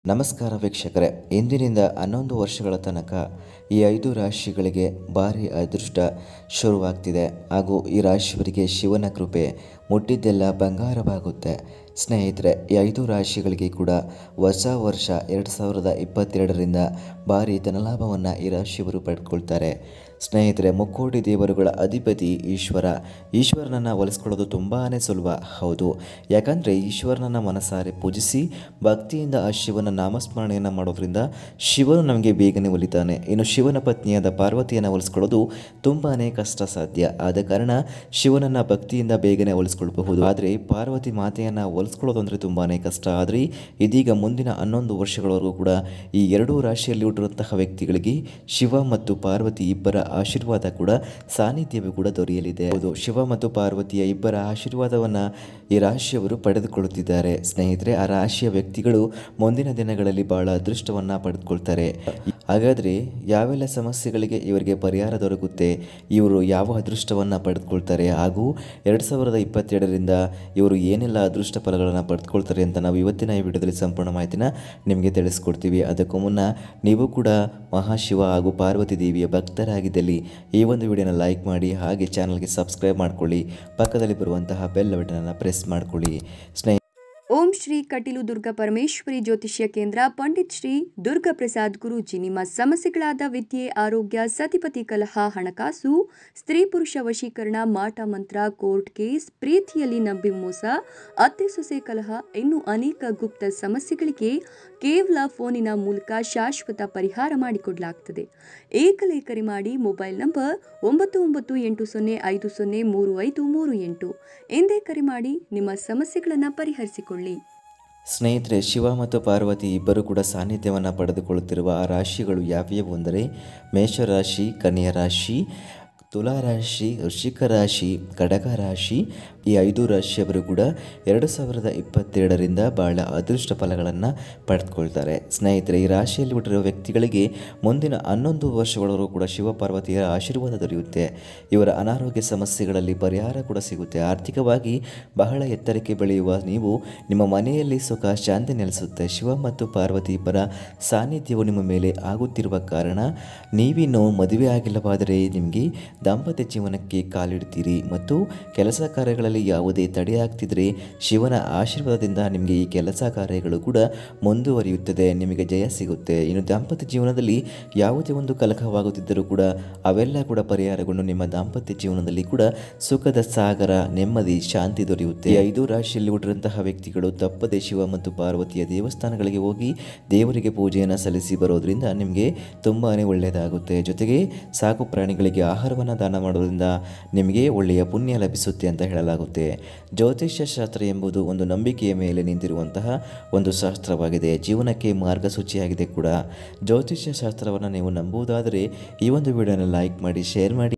ನಮಸ್ಕಾರ ವೀಕ್ಷಕರೇ ಇಂದಿನಿಂದ ಹನ್ನೊಂದು ವರ್ಷಗಳ ತನಕ ಈ ಐದು ರಾಶಿಗಳಿಗೆ ಭಾರಿ ಅದೃಷ್ಟ ಶುರುವಾಗ್ತಿದೆ ಹಾಗೂ ಈ ರಾಶಿಯವರಿಗೆ ಶಿವನ ಕೃಪೆ ಮುಟ್ಟಿದ್ದೆಲ್ಲ ಬಂಗಾರವಾಗುತ್ತೆ ಸ್ನೇಹಿತರೆ ಈ ಐದು ರಾಶಿಗಳಿಗೆ ಕೂಡ ಹೊಸ ವರ್ಷ ಎರಡು ಸಾವಿರದ ಇಪ್ಪತ್ತೆರಡರಿಂದ ಭಾರಿ ಧನಲಾಭವನ್ನು ಈ ರಾಶಿಯವರು ಪಡ್ಕೊಳ್ತಾರೆ ಸ್ನೇಹಿತರೆ ಮುಕ್ಕೋಟಿ ದೇವರುಗಳ ಅಧಿಪತಿ ಈಶ್ವರ ಈಶ್ವರನನ್ನು ಒಲಿಸ್ಕೊಳ್ಳೋದು ತುಂಬಾ ಸುಲಭ ಹೌದು ಯಾಕಂದರೆ ಈಶ್ವರನನ್ನು ಮನಸಾರೆ ಪೂಜಿಸಿ ಭಕ್ತಿಯಿಂದ ಆ ಶಿವನ ನಾಮಸ್ಮರಣೆಯನ್ನು ಮಾಡೋದ್ರಿಂದ ಶಿವನು ನಮಗೆ ಬೇಗನೆ ಒಲಿತಾನೆ ಇನ್ನು ಶಿವನ ಪತ್ನಿಯಾದ ಪಾರ್ವತಿಯನ್ನು ಒಲಿಸ್ಕೊಳ್ಳೋದು ತುಂಬಾ ಕಷ್ಟ ಸಾಧ್ಯ ಆದ ಕಾರಣ ಶಿವನನ್ನು ಭಕ್ತಿಯಿಂದ ಬೇಗನೆ ಒಲಿಸ್ಕೊಳ್ಬಹುದು ಆದರೆ ಪಾರ್ವತಿ ಮಾತೆಯನ್ನು ಒಲಿಸ್ಕೊಳ್ಳೋದು ಅಂದರೆ ತುಂಬಾ ಕಷ್ಟ ಆದರೆ ಇದೀಗ ಮುಂದಿನ ಹನ್ನೊಂದು ವರ್ಷಗಳವರೆಗೂ ಕೂಡ ಈ ಎರಡೂ ರಾಶಿಯಲ್ಲಿ ಹುಟ್ಟಿರುವಂತಹ ವ್ಯಕ್ತಿಗಳಿಗೆ ಶಿವ ಮತ್ತು ಪಾರ್ವತಿ ಇಬ್ಬರ ಆಶೀರ್ವಾದ ಕೂಡ ಸಾನ್ನಿಧ್ಯವೂ ಕೂಡ ದೊರೆಯಲಿದೆ ಹೌದು ಶಿವ ಮತ್ತು ಪಾರ್ವತಿಯ ಇಬ್ಬರ ಆಶೀರ್ವಾದವನ್ನು ಈ ರಾಶಿಯವರು ಪಡೆದುಕೊಳ್ಳುತ್ತಿದ್ದಾರೆ ಸ್ನೇಹಿತರೆ ಆ ರಾಶಿಯ ವ್ಯಕ್ತಿಗಳು ಮುಂದಿನ ದಿನಗಳಲ್ಲಿ ಬಹಳ ಅದೃಷ್ಟವನ್ನು ಪಡೆದುಕೊಳ್ತಾರೆ ಹಾಗಾದರೆ ಯಾವೆಲ್ಲ ಸಮಸ್ಯೆಗಳಿಗೆ ಇವರಿಗೆ ಪರಿಹಾರ ದೊರಕುತ್ತೆ ಇವರು ಯಾವ ಅದೃಷ್ಟವನ್ನು ಪಡೆದುಕೊಳ್ತಾರೆ ಹಾಗೂ ಎರಡು ಸಾವಿರದ ಇಪ್ಪತ್ತೆರಡರಿಂದ ಇವರು ಏನೆಲ್ಲ ಅದೃಷ್ಟ ಫಲಗಳನ್ನು ಪಡೆದುಕೊಳ್ತಾರೆ ಅಂತ ನಾವು ಇವತ್ತಿನ ಈ ವಿಡಿಯೋದಲ್ಲಿ ಸಂಪೂರ್ಣ ಮಾಹಿತಿನ ನಿಮಗೆ ತಿಳಿಸ್ಕೊಡ್ತೀವಿ ಅದಕ್ಕೂ ಮುನ್ನ ನೀವು ಕೂಡ ಮಹಾಶಿವ ಹಾಗೂ ಪಾರ್ವತಿ ದೇವಿಯ ಭಕ್ತರಾಗಿದ್ದಲ್ಲಿ ಈ ಒಂದು ವಿಡಿಯೋನ ಲೈಕ್ ಮಾಡಿ ಹಾಗೆ ಚಾನಲ್ಗೆ ಸಬ್ಸ್ಕ್ರೈಬ್ ಮಾಡ್ಕೊಳ್ಳಿ ಪಕ್ಕದಲ್ಲಿ ಬರುವಂತಹ ಬೆಲ್ ಬಟನನ್ನು ಪ್ರೆಸ್ ಮಾಡ್ಕೊಳ್ಳಿ ಸ್ನೇಹಿತರೆ ಓಂ ಶ್ರೀ ಕಟೀಲು ದುರ್ಗಾ ಪರಮೇಶ್ವರಿ ಜ್ಯೋತಿಷ್ಯ ಕೇಂದ್ರ ಪಂಡಿತ್ ಶ್ರೀ ದುರ್ಗಾ ಪ್ರಸಾದ್ ಗುರೂಜಿ ನಿಮ್ಮ ಸಮಸ್ಯೆಗಳಾದ ವಿದ್ಯೆ ಆರೋಗ್ಯ ಸತಿಪತಿ ಕಲಹ ಹಣಕಾಸು ಸ್ತ್ರೀ ಪುರುಷ ವಶೀಕರಣ ಮಾಟ ಮಂತ್ರ ಕೋರ್ಟ್ ಕೇಸ್ ಪ್ರೀತಿಯಲ್ಲಿ ನಂಬಿ ಮೋಸ ಅತ್ತೆ ಸೊಸೆ ಕಲಹ ಇನ್ನೂ ಅನೇಕ ಗುಪ್ತ ಸಮಸ್ಯೆಗಳಿಗೆ ಕೇವಲ ಫೋನಿನ ಮೂಲಕ ಶಾಶ್ವತ ಪರಿಹಾರ ಮಾಡಿಕೊಡಲಾಗ್ತದೆ ಏಕಲೇ ಕರೆ ಮಾಡಿ ಮೊಬೈಲ್ ನಂಬರ್ ಒಂಬತ್ತು ಒಂಬತ್ತು ಎಂಟು ಸೊನ್ನೆ ಐದು ಸೊನ್ನೆ ಮೂರು ಐದು ಮೂರು ಎಂಟು ಎಂದೇ ಕರೆ ಮಾಡಿ ನಿಮ್ಮ ಸಮಸ್ಯೆಗಳನ್ನು ಪರಿಹರಿಸಿಕೊಳ್ಳಿ ಸ್ನೇಹಿತರೆ ಶಿವ ಮತ್ತು ಪಾರ್ವತಿ ಇಬ್ಬರು ಕೂಡ ಸಾನ್ನಿಧ್ಯವನ್ನು ಪಡೆದುಕೊಳ್ಳುತ್ತಿರುವ ಆ ರಾಶಿಗಳು ಯಾವ್ಯಾವು ಅಂದರೆ ಮೇಷರಾಶಿ ಕನ್ಯಾ ರಾಶಿ ತುಲಾ ರಾಶಿ ವೃಶ್ಚಿಕ ರಾಶಿ ಕಡಗ ರಾಶಿ ಈ ಐದು ರಾಶಿಯವರು ಕೂಡ ಎರಡು ಸಾವಿರದ ಇಪ್ಪತ್ತೆರಡರಿಂದ ಬಹಳ ಅದೃಷ್ಟ ಫಲಗಳನ್ನು ಪಡೆದುಕೊಳ್ತಾರೆ ಸ್ನೇಹಿತರೆ ಈ ರಾಶಿಯಲ್ಲಿ ಹುಟ್ಟಿರುವ ವ್ಯಕ್ತಿಗಳಿಗೆ ಮುಂದಿನ ಹನ್ನೊಂದು ವರ್ಷಗಳವರೆಗೂ ಕೂಡ ಶಿವಪಾರ್ವತಿಯರ ಆಶೀರ್ವಾದ ದೊರೆಯುತ್ತೆ ಇವರ ಅನಾರೋಗ್ಯ ಸಮಸ್ಯೆಗಳಲ್ಲಿ ಪರಿಹಾರ ಕೂಡ ಸಿಗುತ್ತೆ ಆರ್ಥಿಕವಾಗಿ ಬಹಳ ಎತ್ತರಕ್ಕೆ ಬೆಳೆಯುವ ನೀವು ನಿಮ್ಮ ಮನೆಯಲ್ಲಿ ಸುಖ ಶಾಂತಿ ನೆಲೆಸುತ್ತೆ ಶಿವ ಮತ್ತು ಪಾರ್ವತಿ ಇಬ್ಬರ ಸಾನ್ನಿಧ್ಯವು ನಿಮ್ಮ ಮೇಲೆ ಆಗುತ್ತಿರುವ ಕಾರಣ ನೀವಿನ್ನೂ ಮದುವೆ ಆಗಿಲ್ಲವಾದರೆ ನಿಮಗೆ ದಾಂಪತ್ಯ ಜೀವನಕ್ಕೆ ಕಾಲಿಡ್ತೀರಿ ಮತ್ತು ಕೆಲಸ ಕಾರ್ಯಗಳಲ್ಲಿ ಯಾವುದೇ ತಡೆಯಾಗ್ತಿದ್ರೆ ಶಿವನ ಆಶೀರ್ವಾದದಿಂದ ನಿಮಗೆ ಈ ಕೆಲಸ ಕಾರ್ಯಗಳು ಕೂಡ ಮುಂದುವರಿಯುತ್ತದೆ ನಿಮಗೆ ಜಯ ಸಿಗುತ್ತೆ ಇನ್ನು ದಾಂಪತ್ಯ ಜೀವನದಲ್ಲಿ ಯಾವುದೇ ಒಂದು ಕಲಕವಾಗುತ್ತಿದ್ದರೂ ಕೂಡ ಅವೆಲ್ಲ ಕೂಡ ಪರಿಹಾರಗೊಂಡು ನಿಮ್ಮ ದಾಂಪತ್ಯ ಜೀವನದಲ್ಲಿ ಕೂಡ ಸುಖದ ಸಾಗರ ನೆಮ್ಮದಿ ಶಾಂತಿ ದೊರೆಯುತ್ತೆ ಈ ಐದು ರಾಶಿಯಲ್ಲಿ ಹುಟ್ಟಿದಂತಹ ವ್ಯಕ್ತಿಗಳು ತಪ್ಪದೆ ಶಿವ ಮತ್ತು ಪಾರ್ವತಿಯ ದೇವಸ್ಥಾನಗಳಿಗೆ ಹೋಗಿ ದೇವರಿಗೆ ಪೂಜೆಯನ್ನು ಸಲ್ಲಿಸಿ ಬರೋದ್ರಿಂದ ನಿಮಗೆ ತುಂಬಾ ಒಳ್ಳೆಯದಾಗುತ್ತೆ ಜೊತೆಗೆ ಸಾಕು ಪ್ರಾಣಿಗಳಿಗೆ ಆಹಾರವನ್ನು ದಾನ ಮಾಡೋದ್ರಿಂದ ನಿಮಗೆ ಒಳ್ಳೆಯ ಪುಣ್ಯ ಲಭಿಸುತ್ತೆ ಅಂತ ಹೇಳಲಾಗುತ್ತೆ ಜ್ಯೋತಿಷ್ಯ ಶಾಸ್ತ್ರ ಎಂಬುದು ಒಂದು ನಂಬಿಕೆಯ ಮೇಲೆ ನಿಂತಿರುವಂತಹ ಒಂದು ಶಾಸ್ತ್ರವಾಗಿದೆ ಜೀವನಕ್ಕೆ ಮಾರ್ಗಸೂಚಿಯಾಗಿದೆ ಕೂಡ ಜ್ಯೋತಿಷ್ಯ ಶಾಸ್ತ್ರವನ್ನು ನೀವು ನಂಬುವುದಾದರೆ ಈ ಒಂದು ವಿಡಿಯೋನ ಲೈಕ್ ಮಾಡಿ ಶೇರ್ ಮಾಡಿ